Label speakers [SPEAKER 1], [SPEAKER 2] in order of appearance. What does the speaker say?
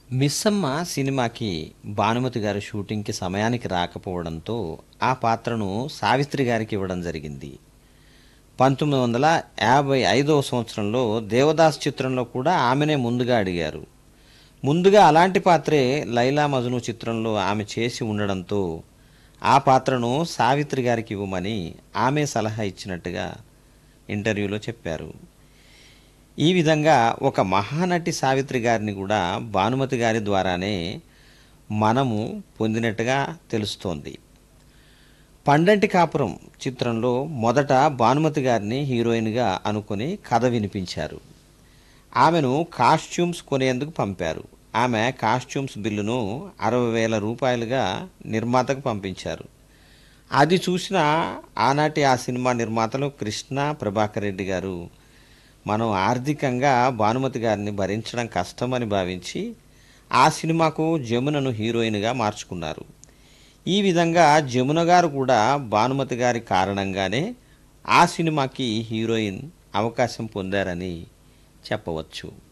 [SPEAKER 1] మిస్సమ్మ సినిమాకి భానుమతి గారు షూటింగ్కి సమయానికి రాకపోవడంతో ఆ పాత్రను సావిత్రి గారికి ఇవ్వడం జరిగింది పంతొమ్మిది వందల యాభై ఐదవ సంవత్సరంలో దేవదాస్ చిత్రంలో కూడా ఆమెనే ముందుగా అడిగారు ముందుగా అలాంటి పాత్రే లైలా మజ్ను చిత్రంలో ఆమె చేసి ఉండడంతో ఆ పాత్రను సావిత్రి గారికి ఇవ్వమని ఆమె సలహా ఇచ్చినట్టుగా ఇంటర్వ్యూలో చెప్పారు ఈ విధంగా ఒక మహానటి సావిత్రి గారిని కూడా భానుమతి గారి ద్వారానే మనము పొందినట్టుగా తెలుస్తోంది పండంటి కాపురం చిత్రంలో మొదట భానుమతి గారిని హీరోయిన్గా అనుకుని కథ వినిపించారు ఆమెను కాస్ట్యూమ్స్ కొనేందుకు పంపారు ఆమె కాస్ట్యూమ్స్ బిల్లును అరవై వేల రూపాయలుగా నిర్మాతకు పంపించారు అది చూసిన ఆనాటి ఆ సినిమా నిర్మాతలు కృష్ణ ప్రభాకర్ రెడ్డి గారు మనం ఆర్థికంగా భానుమతి గారిని భరించడం కష్టమని భావించి ఆ సినిమాకు జమునను హీరోయిన్గా మార్చుకున్నారు ఈ విధంగా జమున గారు కూడా భానుమతి గారి కారణంగానే ఆ సినిమాకి హీరోయిన్ అవకాశం పొందారని చెప్పవచ్చు